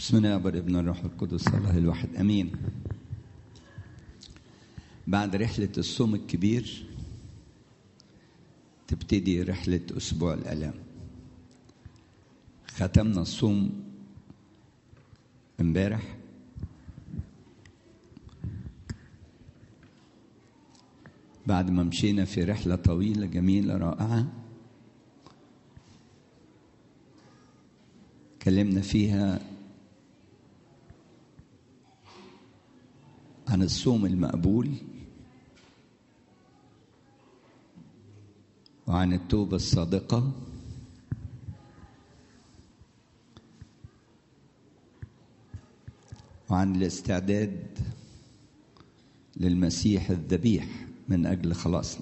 بسم الله والابن ابن الروح القدس الله الواحد امين بعد رحلة الصوم الكبير تبتدي رحلة أسبوع الآلام ختمنا الصوم امبارح بعد ما مشينا في رحلة طويلة جميلة رائعة اتكلمنا فيها عن الصوم المقبول وعن التوبة الصادقة وعن الاستعداد للمسيح الذبيح من أجل خلاصنا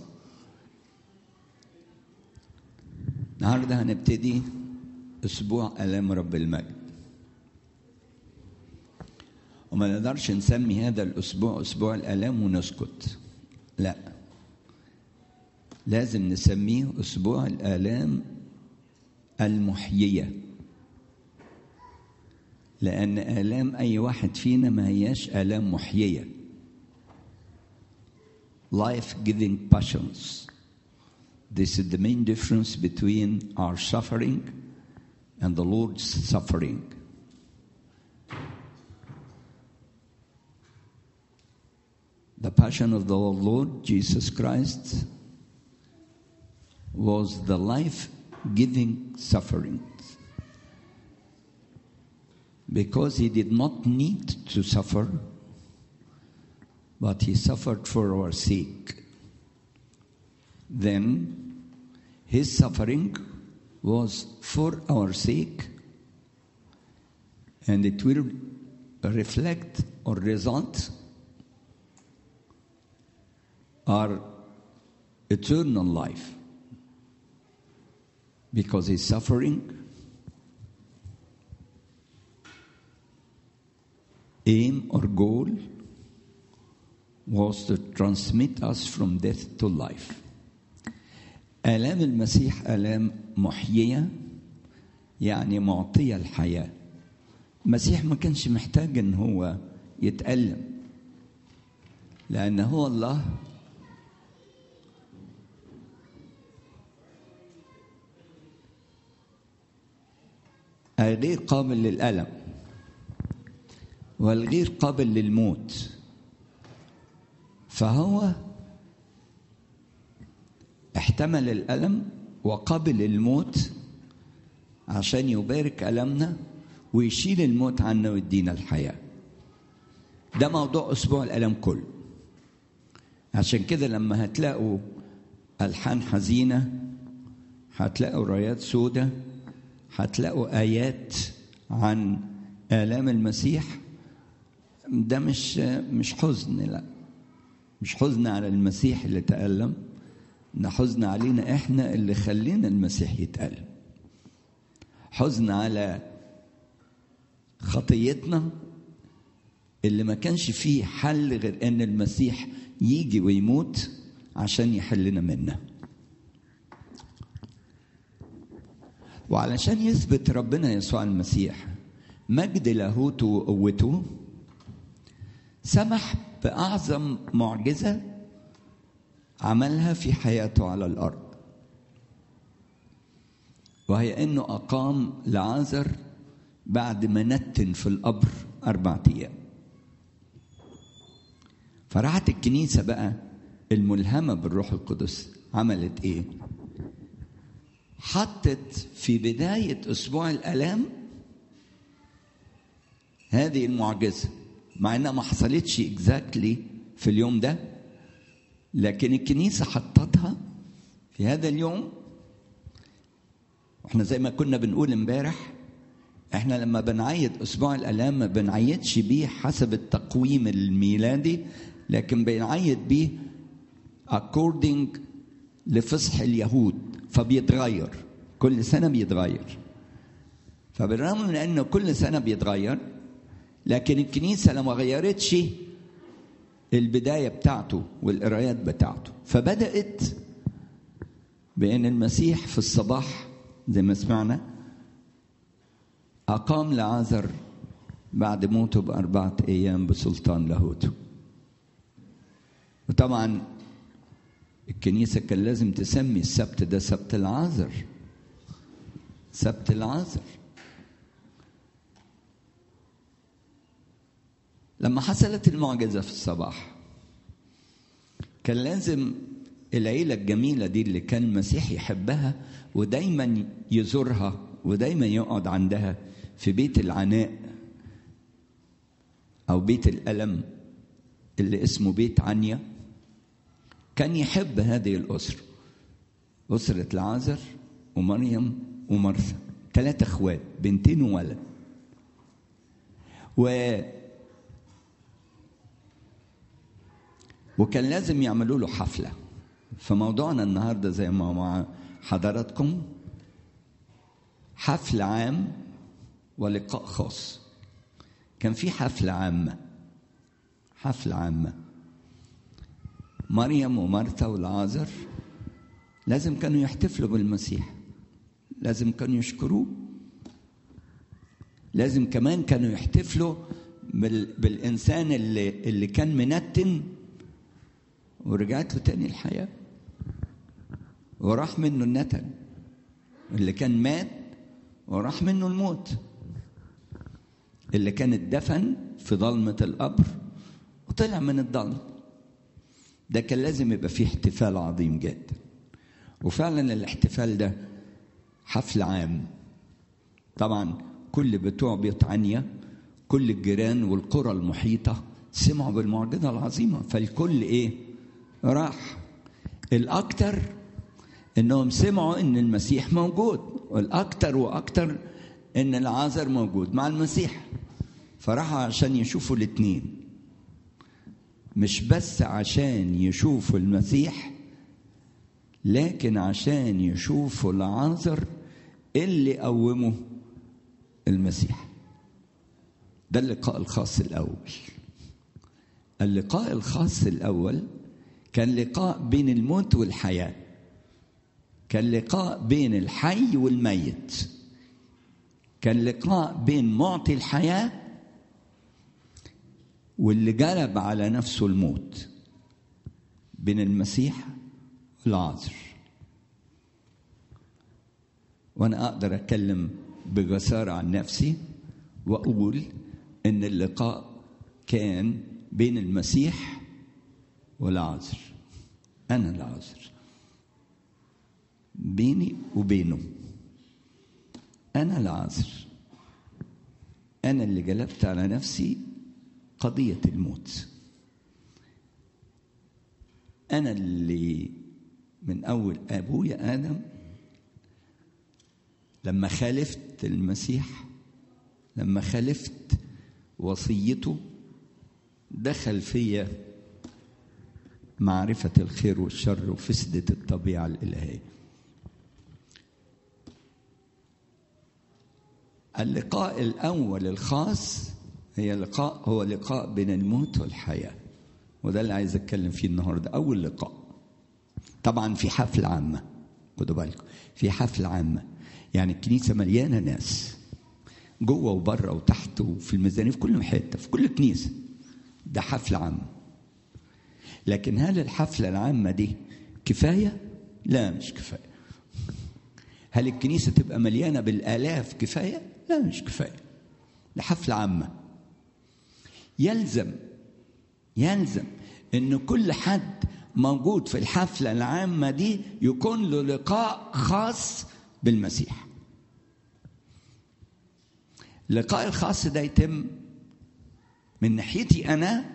النهاردة هنبتدي أسبوع آلام رب المجد وما نقدرش نسمي هذا الأسبوع أسبوع الآلام ونسكت لا لازم نسميه أسبوع الآلام المحيية لأن آلام أي واحد فينا ما هياش آلام محيية life giving passions this is the main difference between our suffering and the Lord's suffering the passion of the Lord Jesus Christ was the life giving suffering because he did not need to suffer, but he suffered for our sake. Then his suffering was for our sake, and it will reflect or result our eternal life because his suffering aim or goal was to transmit us from death to life آلام المسيح آلام محيية يعني معطية الحياة المسيح ما كانش محتاج ان هو يتألم لأن هو الله غير قابل للألم والغير قابل للموت فهو احتمل الألم وقبل الموت عشان يبارك ألمنا ويشيل الموت عنا ويدينا الحياة ده موضوع أسبوع الألم كله عشان كده لما هتلاقوا ألحان حزينة هتلاقوا رايات سودة هتلاقوا آيات عن آلام المسيح ده مش مش حزن لا مش حزن على المسيح اللي تألم ده حزن علينا احنا اللي خلينا المسيح يتألم حزن على خطيتنا اللي ما كانش فيه حل غير ان المسيح يجي ويموت عشان يحلنا منها وعلشان يثبت ربنا يسوع المسيح مجد لاهوته وقوته سمح بأعظم معجزة عملها في حياته على الأرض وهي أنه أقام لعازر بعد ما نتن في القبر أربعة أيام فراحت الكنيسة بقى الملهمة بالروح القدس عملت إيه؟ حطت في بداية أسبوع الآلام هذه المعجزة مع إنها ما حصلتش اكزاكتلي في اليوم ده لكن الكنيسة حطتها في هذا اليوم واحنا زي ما كنا بنقول امبارح احنا لما بنعيد اسبوع الالام ما بنعيدش بيه حسب التقويم الميلادي لكن بنعيد بيه according لفصح اليهود فبيتغير كل سنه بيتغير فبالرغم من انه كل سنه بيتغير لكن الكنيسه لما غيرتش البدايه بتاعته والقرايات بتاعته فبدات بان المسيح في الصباح زي ما سمعنا أقام لعازر بعد موته بأربعة أيام بسلطان لاهوته وطبعا الكنيسة كان لازم تسمي السبت ده سبت العازر سبت العازر لما حصلت المعجزة في الصباح كان لازم العيلة الجميلة دي اللي كان المسيح يحبها ودايما يزورها ودايما يقعد عندها في بيت العناء أو بيت الألم اللي اسمه بيت عنيا كان يحب هذه الأسرة أسرة العازر ومريم ومرثا ثلاثة اخوات بنتين وولد و وكان لازم يعملوا له حفلة فموضوعنا النهاردة زي ما مع حضراتكم حفل عام ولقاء خاص كان في حفلة عامة حفلة عامة مريم ومرثا والعازر لازم كانوا يحتفلوا بالمسيح لازم كانوا يشكروه لازم كمان كانوا يحتفلوا بالإنسان اللي, اللي كان منتن ورجعت له تاني الحياة وراح منه النتن اللي كان مات وراح منه الموت اللي كان اتدفن في ضلمة القبر وطلع من الضلمة ده كان لازم يبقى فيه احتفال عظيم جدا وفعلا الاحتفال ده حفل عام طبعا كل بتوع بيت عنيا كل الجيران والقرى المحيطة سمعوا بالمعجزة العظيمة فالكل ايه راح الأكثر انهم سمعوا ان المسيح موجود والاكثر واكثر ان العازر موجود مع المسيح فراحوا عشان يشوفوا الاثنين مش بس عشان يشوفوا المسيح لكن عشان يشوفوا العازر اللي قومه المسيح ده اللقاء الخاص الاول اللقاء الخاص الاول كان لقاء بين الموت والحياه كان لقاء بين الحي والميت كان لقاء بين معطي الحياه واللي جلب على نفسه الموت بين المسيح والعازر وانا اقدر اتكلم بجساره عن نفسي واقول ان اللقاء كان بين المسيح والعازر انا العازر بيني وبينه انا العازر انا اللي جلبت على نفسي قضيه الموت انا اللي من اول ابويا ادم لما خالفت المسيح لما خالفت وصيته دخل فيا معرفة الخير والشر وفسدت الطبيعة الإلهية اللقاء الأول الخاص هي لقاء هو لقاء بين الموت والحياة وده اللي عايز أتكلم فيه النهاردة أول لقاء طبعا في حفلة عامة خدوا بالكم في حفلة عامة يعني الكنيسة مليانة ناس جوه وبره وتحت وفي الميزانية في كل حتة في كل كنيسة ده حفلة عامة لكن هل الحفلة العامة دي كفاية؟ لا مش كفاية هل الكنيسة تبقى مليانة بالآلاف كفاية؟ لا مش كفاية ده حفلة عامة يلزم يلزم ان كل حد موجود في الحفلة العامة دي يكون له لقاء خاص بالمسيح اللقاء الخاص ده يتم من ناحيتي أنا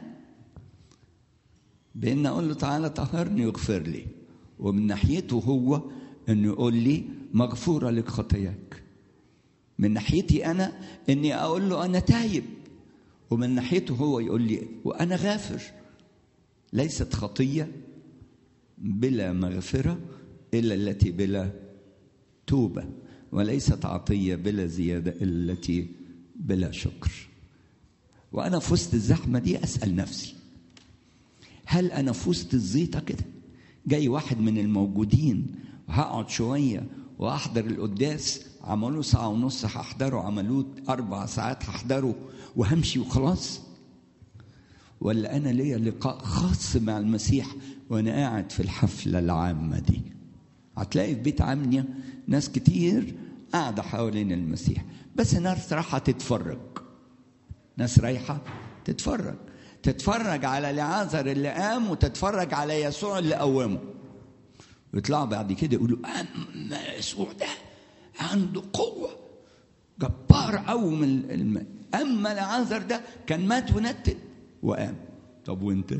بأن أقول له تعالى طهرني واغفر لي ومن ناحيته هو أنه يقول لي مغفورة لك خطاياك من ناحيتي أنا أني أقول له أنا تايب ومن ناحيته هو يقول لي وأنا غافر ليست خطية بلا مغفرة إلا التي بلا توبة وليست عطية بلا زيادة إلا التي بلا شكر وأنا في وسط الزحمة دي أسأل نفسي هل أنا في وسط الزيطة كده جاي واحد من الموجودين وهقعد شوية واحضر القداس عملوه ساعه ونص هحضره عملوه اربع ساعات هحضره وهمشي وخلاص ولا انا ليا لقاء خاص مع المسيح وانا قاعد في الحفله العامه دي هتلاقي في بيت عمنيا ناس كتير قاعده حوالين المسيح بس ناس رايحه تتفرج ناس رايحه تتفرج تتفرج على لعازر اللي قام وتتفرج على يسوع اللي قومه ويطلعوا بعد كده يقولوا اما يسوع ده عنده قوه جبار قوم الم... اما لعازر ده كان مات ونتن وقام طب وانت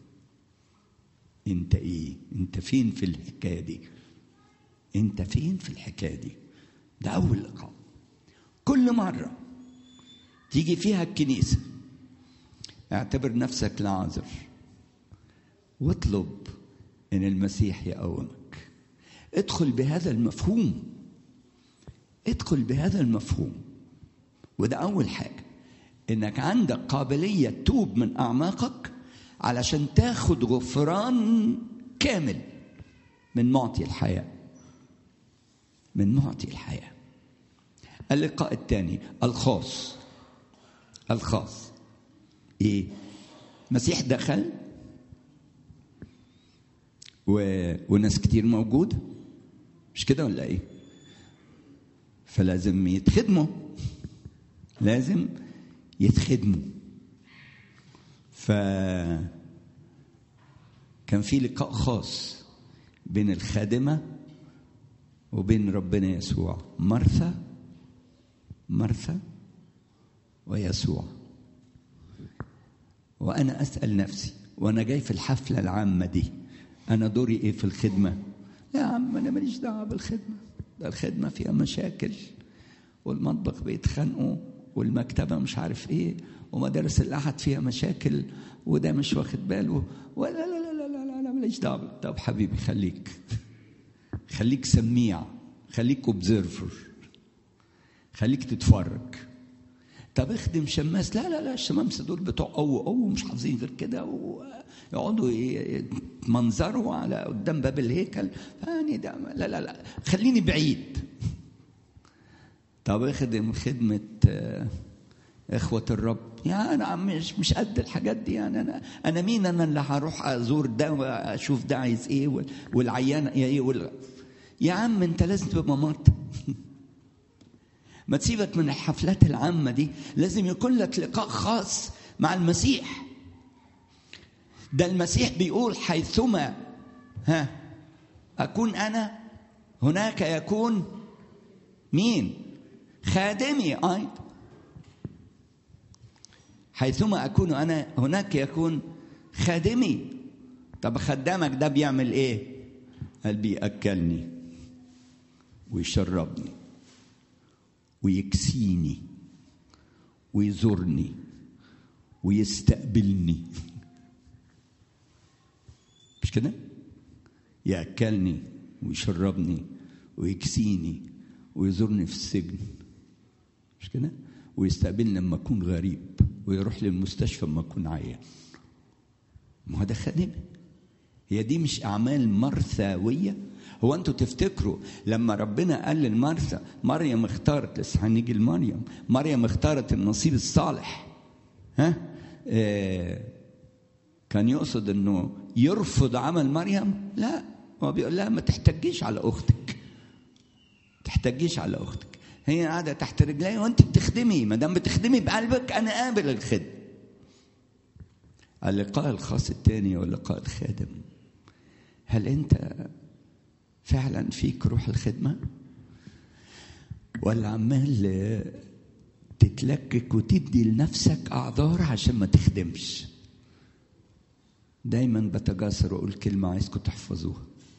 انت ايه انت فين في الحكايه دي انت فين في الحكايه دي ده اول لقاء كل مره تيجي فيها الكنيسه اعتبر نفسك لعازر واطلب ان المسيح يقومك ادخل بهذا المفهوم ادخل بهذا المفهوم وده اول حاجه انك عندك قابليه توب من اعماقك علشان تاخد غفران كامل من معطي الحياه من معطي الحياه اللقاء الثاني الخاص الخاص ايه مسيح دخل و... وناس كتير موجودة مش كده ولا ايه فلازم يتخدموا لازم يتخدموا ف كان في لقاء خاص بين الخادمة وبين ربنا يسوع مرثا مرثا ويسوع وأنا أسأل نفسي وأنا جاي في الحفلة العامة دي أنا دوري إيه في الخدمة؟ يا عم أنا ماليش دعوة بالخدمة ده الخدمة فيها مشاكل والمطبخ بيتخانقوا والمكتبة مش عارف إيه ومدارس الأحد فيها مشاكل وده مش واخد باله ولا لا لا لا لا لا, لا ماليش دعوة طب حبيبي خليك خليك سميع خليك اوبزرفر خليك تتفرج طب اخدم شماس لا لا لا الشمامسه دول بتوع قوي قوي ومش حافظين غير كده ويقعدوا يتمنظروا على قدام باب الهيكل يعني ده لا لا لا خليني بعيد طب اخدم خدمه اخوه الرب يا انا مش مش قد الحاجات دي يعني انا انا مين انا اللي هروح ازور ده واشوف ده عايز ايه والعيان ايه وال... يا عم انت لازم تبقى ممرض ما تسيبك من الحفلات العامة دي لازم يكون لك لقاء خاص مع المسيح ده المسيح بيقول حيثما ها أكون أنا هناك يكون مين خادمي أيضا حيثما أكون أنا هناك يكون خادمي طب خدامك ده بيعمل إيه قال بيأكلني ويشربني ويكسيني ويزورني ويستقبلني مش كده ياكلني ويشربني ويكسيني ويزورني في السجن مش كده ويستقبلني لما اكون غريب ويروح للمستشفى لما اكون عيان ما هو ده خادمي هي دي مش اعمال مرثاويه هو انتوا تفتكروا لما ربنا قال للمرثا مريم اختارت لسه هنيجي لمريم مريم اختارت النصيب الصالح ها آه كان يقصد انه يرفض عمل مريم لا هو بيقول لها ما تحتجيش على اختك تحتجيش على اختك هي قاعده تحت رجلي وانت بتخدمي ما دام بتخدمي بقلبك انا قابل الخدمه اللقاء الخاص الثاني واللقاء الخادم هل انت فعلا فيك روح الخدمه ولا عمال تتلكك وتدي لنفسك اعذار عشان ما تخدمش دايما بتجاسر واقول كلمه عايزكم تحفظوها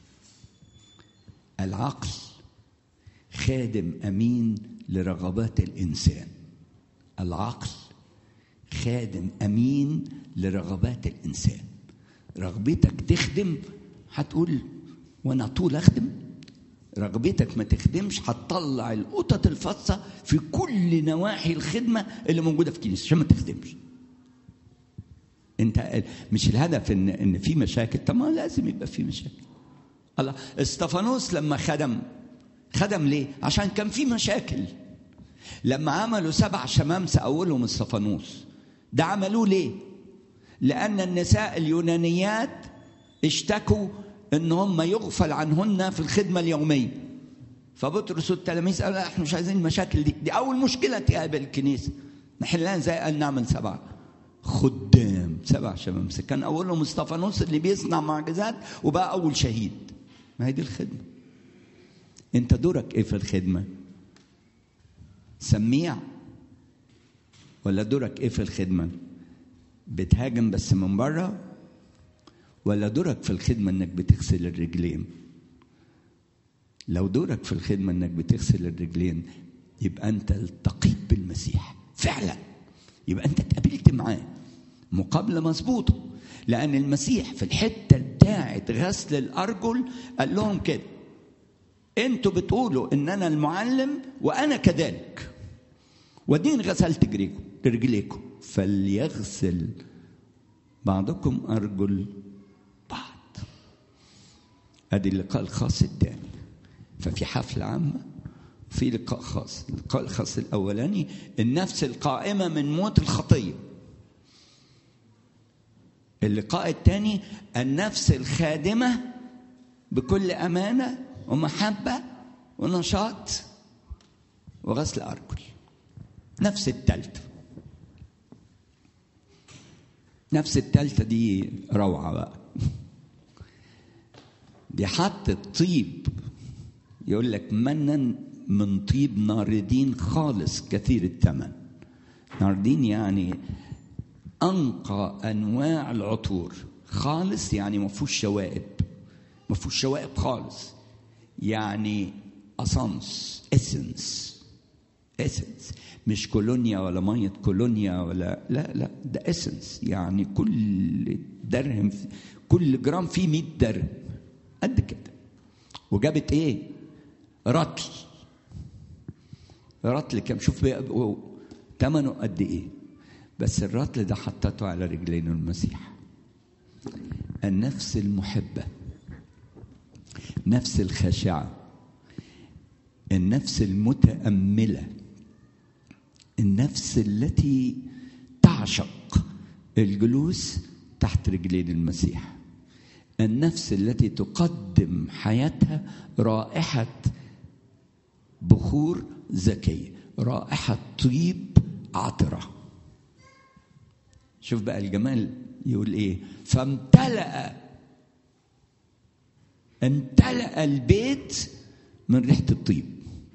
العقل خادم امين لرغبات الانسان العقل خادم امين لرغبات الانسان رغبتك تخدم هتقول وانا طول اخدم رغبتك ما تخدمش هتطلع القطط الفاصه في كل نواحي الخدمه اللي موجوده في الكنيسه عشان ما تخدمش انت مش الهدف ان ان في مشاكل طب ما لازم يبقى في مشاكل الله استفانوس لما خدم خدم ليه عشان كان في مشاكل لما عملوا سبع شمامسة أولهم الصفانوس ده عملوه ليه لأن النساء اليونانيات اشتكوا ان هم يغفل عنهن في الخدمه اليوميه فبطرس والتلاميذ قالوا احنا مش عايزين المشاكل دي دي اول مشكله تقابل الكنيسه نحلها ازاي قال نعمل سبعه خدام سبع شمامسه كان اولهم اسطفانوس اللي بيصنع معجزات وبقى اول شهيد ما هي دي الخدمه انت دورك ايه في الخدمه سميع ولا دورك ايه في الخدمه بتهاجم بس من بره ولا دورك في الخدمة انك بتغسل الرجلين لو دورك في الخدمة انك بتغسل الرجلين يبقى انت التقيت بالمسيح فعلا يبقى انت اتقابلت معاه مقابلة مظبوطة لأن المسيح في الحتة بتاعت غسل الأرجل قال لهم كده انتوا بتقولوا ان انا المعلم وانا كذلك ودين غسلت رجليكم فليغسل بعضكم ارجل بعض ادي اللقاء الخاص الثاني ففي حفلة عامة في لقاء خاص اللقاء الخاص الأولاني النفس القائمة من موت الخطية اللقاء الثاني النفس الخادمة بكل أمانة ومحبة ونشاط وغسل أرجل نفس الثالثة نفس الثالثة دي روعة بقى دي حط الطيب يقول لك منا من طيب ناردين خالص كثير الثمن ناردين يعني أنقى أنواع العطور خالص يعني ما فيهوش شوائب ما فيهوش شوائب خالص يعني أسانس اسنس اسنس مش كولونيا ولا مية كولونيا ولا لا لا ده اسنس يعني كل درهم كل جرام فيه 100 درهم قد كده وجابت ايه؟ رطل رطل كام شوف ثمنه قد ايه بس الرطل ده حطته على رجلين المسيح النفس المحبه نفس الخاشعه النفس المتامله النفس التي تعشق الجلوس تحت رجلين المسيح النفس التي تقدم حياتها رائحه بخور زكيه رائحه طيب عطره شوف بقى الجمال يقول ايه فامتلأ امتلأ البيت من ريحة الطيب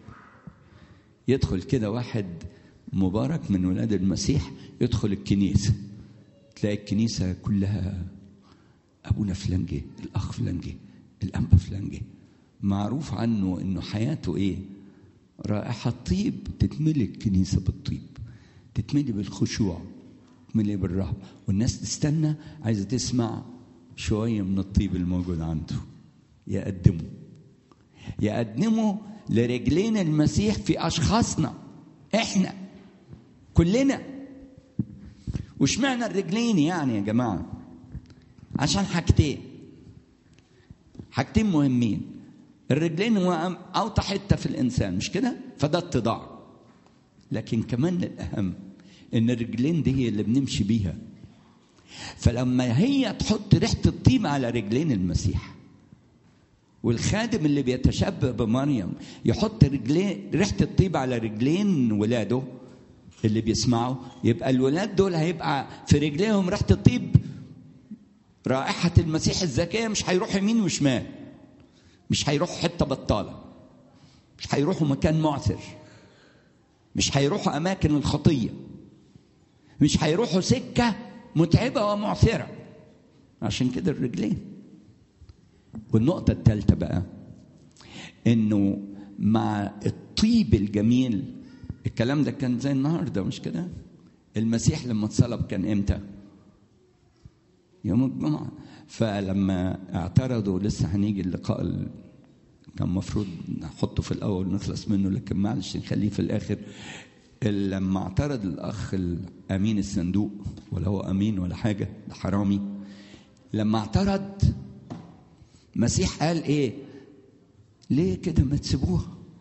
يدخل كده واحد مبارك من ولاد المسيح يدخل الكنيسة تلاقي الكنيسة كلها أبونا فلان جه الأخ فلان جه الأنبا فلان جه معروف عنه إنه حياته إيه رائحة طيب تتملي الكنيسة بالطيب تتملي بالخشوع تتملي بالرهب والناس تستنى عايزة تسمع شوية من الطيب الموجود عنده يقدمه يقدمه لرجلين المسيح في أشخاصنا إحنا كلنا واشمعنى الرجلين يعني يا جماعة عشان حاجتين حاجتين مهمين الرجلين هو أوطى حتة في الإنسان مش كده فده اتضاع لكن كمان الأهم إن الرجلين دي هي اللي بنمشي بيها فلما هي تحط ريحة الطيب على رجلين المسيح والخادم اللي بيتشبه بمريم يحط رجلين ريحة الطيب على رجلين ولاده اللي بيسمعوا يبقى الولاد دول هيبقى في رجليهم ريحة الطيب رائحة المسيح الزكية مش هيروح يمين وشمال مش هيروحوا حتة بطالة مش هيروحوا مكان معثر مش هيروحوا أماكن الخطية مش هيروحوا سكة متعبة ومعثرة عشان كده الرجلين والنقطة الثالثة بقى إنه مع الطيب الجميل الكلام ده كان زي النهارده مش كده؟ المسيح لما اتصلب كان امتى؟ يوم الجمعة فلما اعترضوا لسه هنيجي اللقاء ال... كان المفروض نحطه في الأول نخلص منه لكن معلش نخليه في الآخر لما اعترض الأخ أمين الصندوق ولا هو أمين ولا حاجة ده حرامي لما اعترض المسيح قال إيه؟ ليه كده ما تسيبوها؟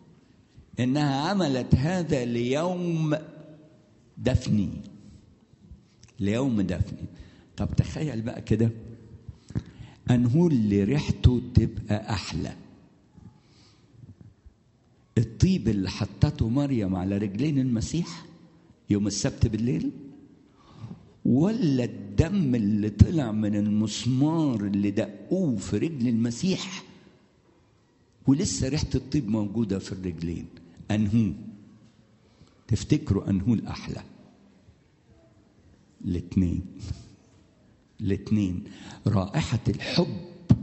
انها عملت هذا ليوم دفني ليوم دفني طب تخيل بقى كده انهول اللي ريحته تبقى احلى الطيب اللي حطته مريم على رجلين المسيح يوم السبت بالليل ولا الدم اللي طلع من المسمار اللي دقوه في رجل المسيح ولسه ريحة الطيب موجودة في الرجلين أنهو تفتكروا أنهو الأحلى الاثنين الاثنين رائحة الحب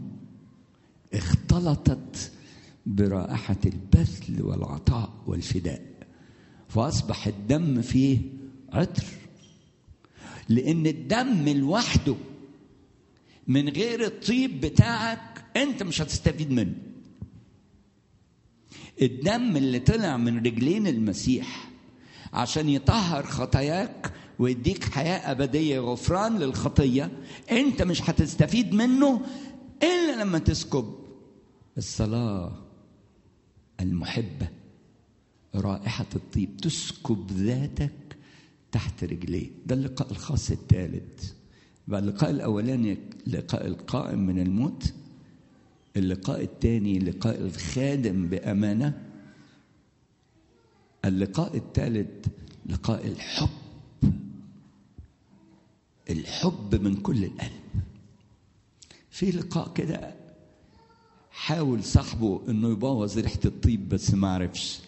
اختلطت برائحة البذل والعطاء والفداء فأصبح الدم فيه عطر لأن الدم لوحده من غير الطيب بتاعك أنت مش هتستفيد منه الدم اللي طلع من رجلين المسيح عشان يطهر خطاياك ويديك حياة أبدية غفران للخطية أنت مش هتستفيد منه إلا لما تسكب الصلاة المحبة رائحة الطيب تسكب ذاتك تحت رجليه ده اللقاء الخاص الثالث بقى اللقاء الأولاني لقاء القائم من الموت اللقاء الثاني لقاء الخادم بأمانة اللقاء الثالث لقاء الحب الحب من كل القلب في لقاء كده حاول صاحبه انه يبوظ ريحه الطيب بس ما عرفش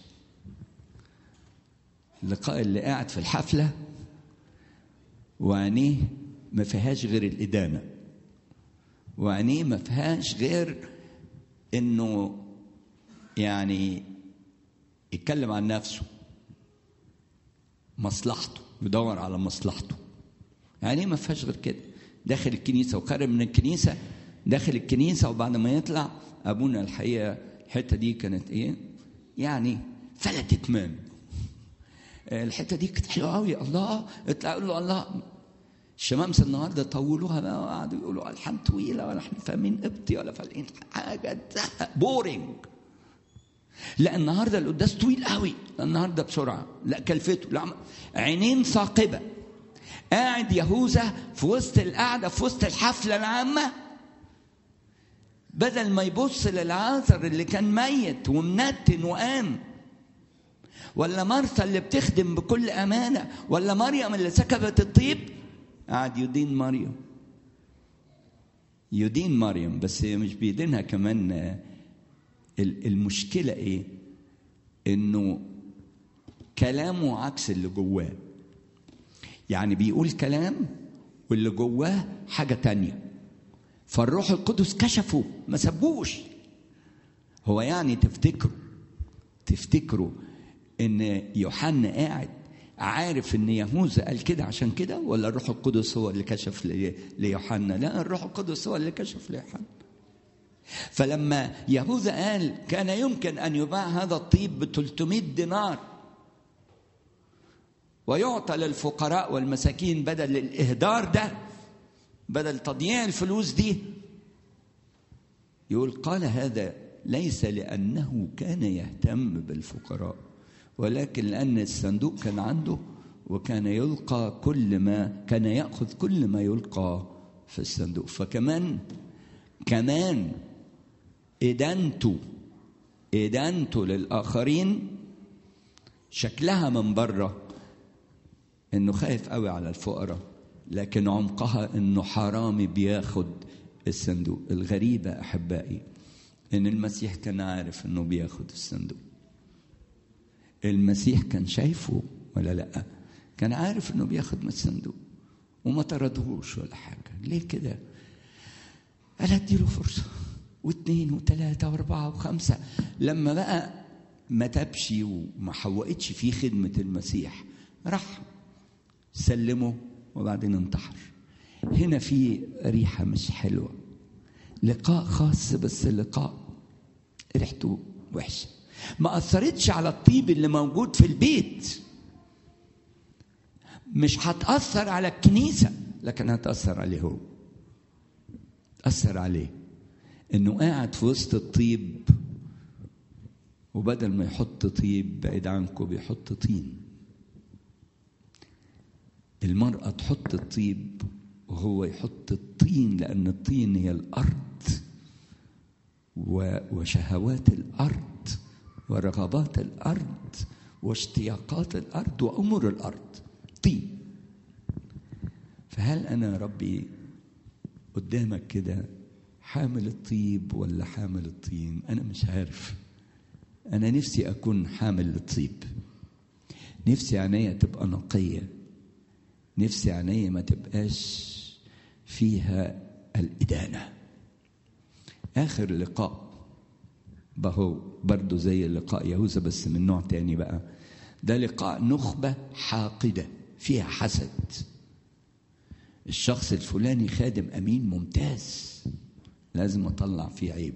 اللقاء اللي قاعد في الحفله وعينيه ما فيهاش غير الادانه وعينيه ما فيهاش غير انه يعني يتكلم عن نفسه مصلحته يدور على مصلحته يعني ما فيهاش غير كده داخل الكنيسه وخارج من الكنيسه داخل الكنيسه وبعد ما يطلع ابونا الحقيقه الحته دي كانت ايه؟ يعني فلتت منه الحته دي كانت حلوه قوي الله اطلع يقول له الله الشمامسه النهارده طولوها بقى وقعدوا يقولوا الحان طويله ولا احنا فاهمين قبطي ولا فاهمين حاجه تزهق بورينج لا النهارده القداس طويل قوي النهارده بسرعه لا كلفته لا عينين ثاقبه قاعد يهوذا في وسط القعده في وسط الحفله العامه بدل ما يبص للعازر اللي كان ميت ومنتن وقام ولا مرثا اللي بتخدم بكل امانه ولا مريم اللي سكبت الطيب قاعد يدين مريم يدين مريم بس مش بيدينها كمان المشكله ايه انه كلامه عكس اللي جواه يعني بيقول كلام واللي جواه حاجه تانية فالروح القدس كشفه ما سبوش هو يعني تفتكروا تفتكروا ان يوحنا قاعد عارف ان يهوذا قال كده عشان كده ولا الروح القدس هو اللي كشف ليوحنا لا الروح القدس هو اللي كشف ليوحنا فلما يهوذا قال كان يمكن ان يباع هذا الطيب ب 300 دينار ويعطى للفقراء والمساكين بدل الاهدار ده بدل تضييع الفلوس دي يقول قال هذا ليس لانه كان يهتم بالفقراء ولكن لأن الصندوق كان عنده وكان يلقى كل ما كان يأخذ كل ما يلقى في الصندوق فكمان كمان إدانته إدانته للآخرين شكلها من بره إنه خايف قوي على الفقراء لكن عمقها إنه حرامي بياخد الصندوق الغريبة أحبائي إن المسيح كان عارف إنه بياخد الصندوق المسيح كان شايفه ولا لا كان عارف انه بياخد من الصندوق وما طردهوش ولا حاجه ليه كده قال اديله فرصه واثنين وثلاثه واربعه وخمسه لما بقى ما تبش وما حوقتش فيه خدمه المسيح راح سلمه وبعدين انتحر هنا في ريحه مش حلوه لقاء خاص بس لقاء ريحته وحشه ما أثرتش على الطيب اللي موجود في البيت مش هتأثر على الكنيسة لكن هتأثر عليه هو أثر عليه إنه قاعد في وسط الطيب وبدل ما يحط طيب بعيد عنكم بيحط طين المرأة تحط الطيب وهو يحط الطين لأن الطين هي الأرض وشهوات الأرض ورغبات الأرض واشتياقات الأرض وأمور الأرض طين فهل أنا ربي قدامك كده حامل الطيب ولا حامل الطين أنا مش عارف أنا نفسي أكون حامل الطيب نفسي عينيا تبقى نقية نفسي عينيا ما تبقاش فيها الإدانة آخر لقاء بهو برضو زي لقاء يهوذا بس من نوع تاني بقى ده لقاء نخبة حاقدة فيها حسد الشخص الفلاني خادم أمين ممتاز لازم أطلع فيه عيب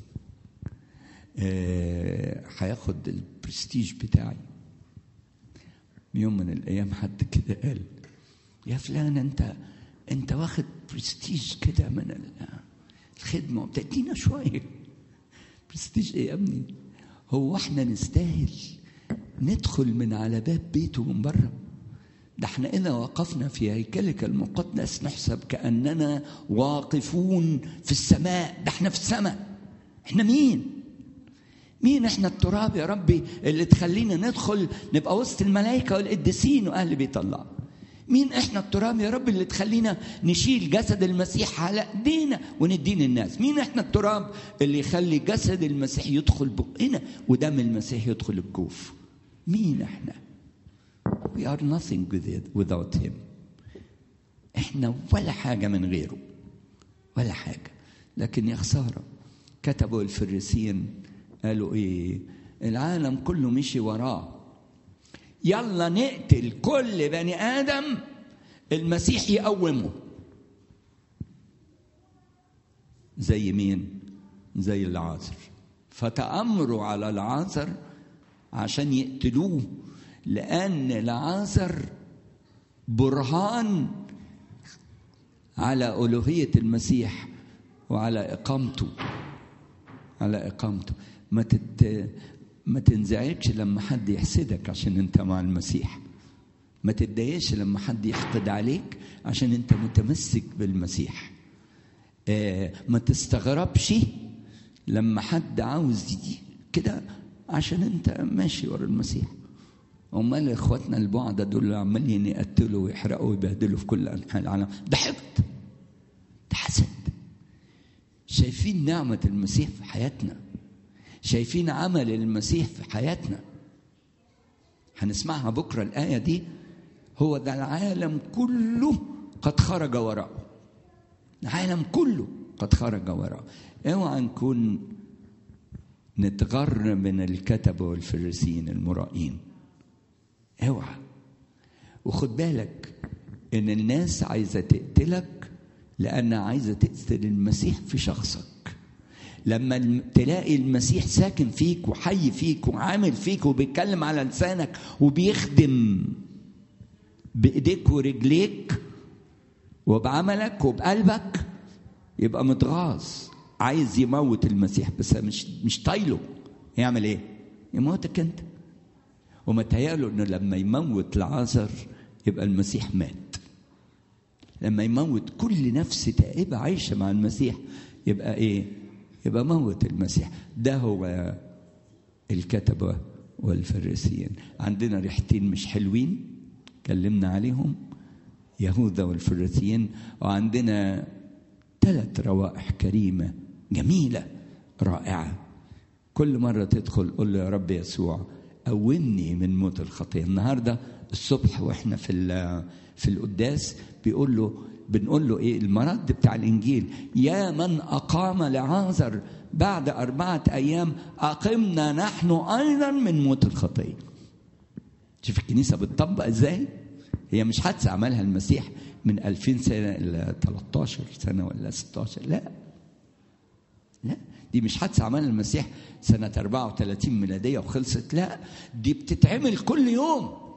هياخد البرستيج بتاعي يوم من الايام حد كده قال يا فلان انت انت واخد برستيج كده من الخدمه وبتدينا شويه برستيج ايه يا ابني هو احنا نستاهل ندخل من على باب بيته من بره ده احنا اذا وقفنا في هيكلك المقدس نحسب كاننا واقفون في السماء ده احنا في السماء احنا مين مين احنا التراب يا ربي اللي تخلينا ندخل نبقى وسط الملائكة والقديسين وأهل بيت الله مين احنا التراب يا رب اللي تخلينا نشيل جسد المسيح على ايدينا وندين الناس مين احنا التراب اللي يخلي جسد المسيح يدخل بقنا ودم المسيح يدخل الجوف مين احنا we are nothing without him احنا ولا حاجة من غيره ولا حاجة لكن يا خسارة كتبوا الفريسيين قالوا ايه العالم كله مشي وراه يلا نقتل كل بني ادم المسيح يقومه زي مين زي العازر فتأمروا على العازر عشان يقتلوه لأن العازر برهان على ألوهية المسيح وعلى إقامته على إقامته ما تت... ما تنزعجش لما حد يحسدك عشان انت مع المسيح ما تتضايقش لما حد يحقد عليك عشان انت متمسك بالمسيح آه ما تستغربش لما حد عاوز كده عشان انت ماشي ورا المسيح امال اخواتنا البعدة دول اللي عمالين يقتلوا ويحرقوا ويبهدلوا في كل انحاء العالم ده حقد ده حسد شايفين نعمة المسيح في حياتنا شايفين عمل المسيح في حياتنا هنسمعها بكرة الآية دي هو ده العالم كله قد خرج وراءه العالم كله قد خرج وراءه اوعى نكون نتغر من الكتبة والفريسيين المرائين اوعى وخد بالك ان الناس عايزة تقتلك لأنها عايزة تقتل المسيح في شخصك لما تلاقي المسيح ساكن فيك وحي فيك وعامل فيك وبيتكلم على لسانك وبيخدم بايديك ورجليك وبعملك وبقلبك يبقى متغاظ عايز يموت المسيح بس مش مش طايله يعمل ايه؟ يموتك انت ومتهيأله انه لما يموت العازر يبقى المسيح مات لما يموت كل نفس تائبة عايشة مع المسيح يبقى ايه؟ يبقى موت المسيح ده هو الكتبة والفريسيين عندنا ريحتين مش حلوين اتكلمنا عليهم يهوذا والفريسيين وعندنا ثلاث روائح كريمة جميلة رائعة كل مرة تدخل قول له يا رب يسوع قومني من موت الخطية النهاردة الصبح واحنا في في القداس بيقول له بنقول له ايه المرد بتاع الانجيل يا من اقام لعازر بعد اربعه ايام اقمنا نحن ايضا من موت الخطيه شوف الكنيسه بتطبق ازاي هي مش حادثه عملها المسيح من 2000 سنه الى 13 سنه ولا 16 لا لا دي مش حادثه عملها المسيح سنه 34 ميلاديه وخلصت لا دي بتتعمل كل يوم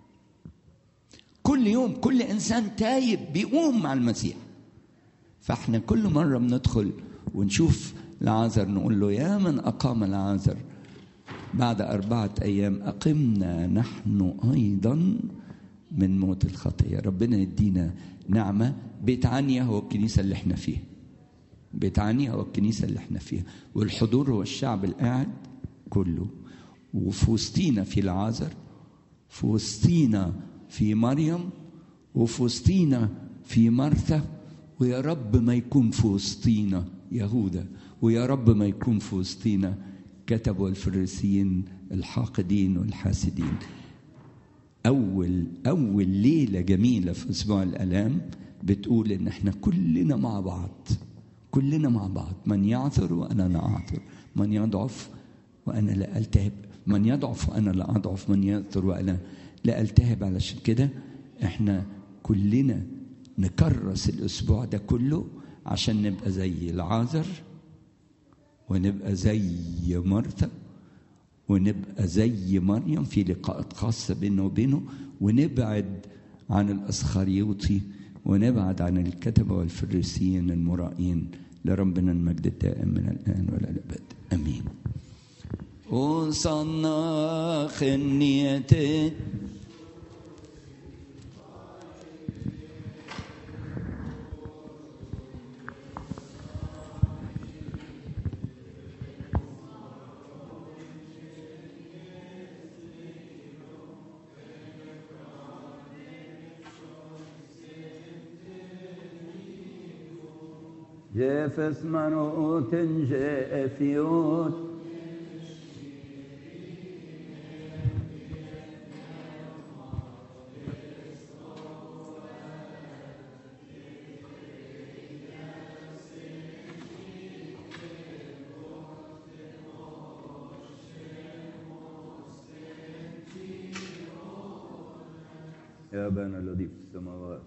كل يوم كل انسان تايب بيقوم مع المسيح فاحنا كل مره بندخل ونشوف العازر نقول له يا من اقام العازر بعد أربعة أيام أقمنا نحن أيضا من موت الخطية ربنا يدينا نعمة بيت عنيا هو الكنيسة اللي احنا فيها بيت عنيا هو الكنيسة اللي احنا فيها والحضور هو الشعب القاعد كله وفي وسطينا في العازر في وسطينا في مريم وفي وسطينا في مرثا ويا رب ما يكون في وسطينا يهوذا ويا رب ما يكون في وسطينا كتبوا الفريسيين الحاقدين والحاسدين أول أول ليلة جميلة في أسبوع الآلام بتقول إن إحنا كلنا مع بعض كلنا مع بعض من يعثر وأنا لا أعثر من يضعف وأنا لا ألتهب من يضعف وأنا لا أضعف من يعثر وأنا لا ألتهب علشان كده إحنا كلنا نكرس الأسبوع ده كله عشان نبقى زي العازر ونبقى زي مرثا ونبقى زي مريم في لقاءات خاصة بينه وبينه ونبعد عن الأسخريوطي ونبعد عن الكتبة والفريسيين المرائين لربنا المجد الدائم من الآن وإلى الأبد أمين وصلنا خنيتي جافس منوت جافيوت يا أبانا الذي في السماوات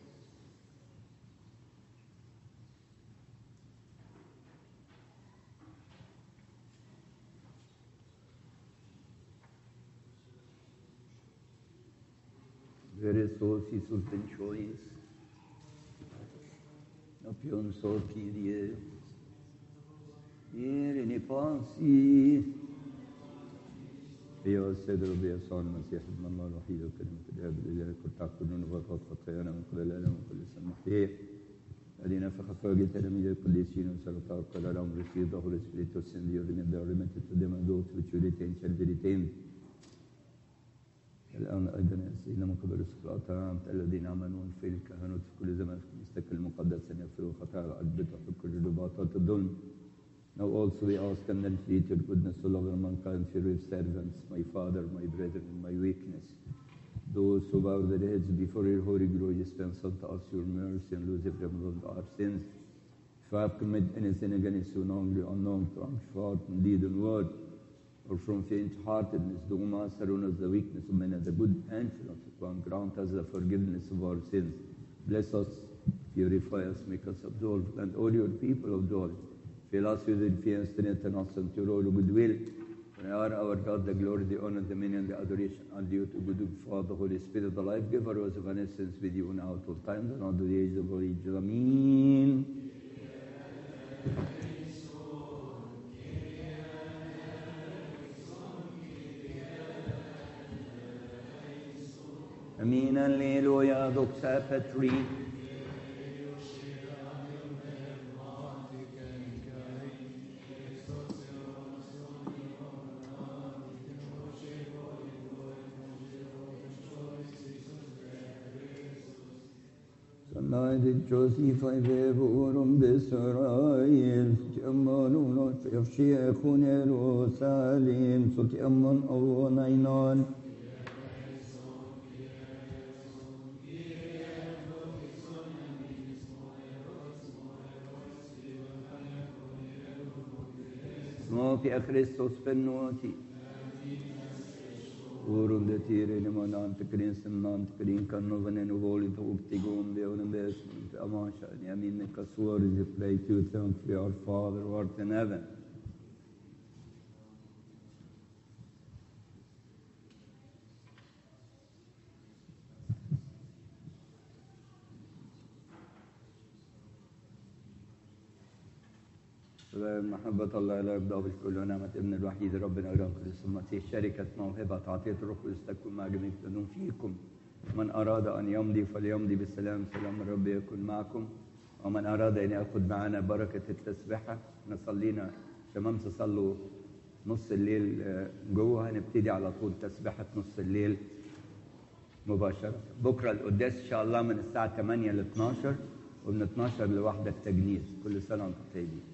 Veresos Iisus ben choice. Napion so Kyrie. Ieri ne pensi. أيها السيد ربي يسوع المسيح ابن الله الوحيد وكلمة الآب الإله كنت تعقلون وغطت خطايانا من كل العالم وكل سمحيه الذي نفخ في وجه تلاميذ القديسين وسلطة وقال لهم receive the Holy Spirit to send you remit the remitted to them and those which you retain shall be retained الآن أيضا يا سيدنا من قبل الصلاة الذين آمنون في الكهنوت في كل زمان في المستقبل المقدس أن يغفروا خطايا الأرض وفي كل رباطات الظلم Now also we ask and then plead your goodness to love mankind for your servants, my father, my brethren, in my weakness. Those who bow their heads before your holy glory, dispense unto us your mercy and lose every one of our sins. If I have committed any sin against you, knowingly or unknown, from thought and deed and word, or from faint-heartedness, do master on us the weakness of men and the good influence of one. Grant us the forgiveness of our sins. Bless us, purify us, make us absolved, and all your people absolved. Fill us with your fear, strengthen us unto your all goodwill. For you are our God, the glory, the honor, the dominion, the adoration, and due to good Father, Holy Spirit, the life giver, was of an essence with you now at all times and all the days of our age. Amen. Amen. Alleluia. Doxa Petri. United Joseph Vevorum بإسرائيل تأملون في شيخ يروساليم ستأمن أو نينان اسمه في Christus benåti. Oron det tire ni man antikrin sin antikrin kan no venen uvoli to uptigon de onen bes amasha ni amin ne kasur is play to thank for our father who art in heaven. محبة الله لا يبدأ بالكل ونعمة ابن الوحيد ربنا وإله القدس المسيح شركة موهبة عطية الروح القدس تكون مع جميع تدوم فيكم من أراد أن يمضي فليمضي بالسلام سلام الرب يكون معكم ومن أراد أن يأخذ معنا بركة التسبحة نصلينا شمام تصلوا نص الليل آه، جوه هنبتدي على طول تسبحة نص الليل مباشرة بكرة القداس إن شاء الله من الساعة 8 ل 12 ومن 12 لواحدة التجنيز كل سنة وأنتم طيبين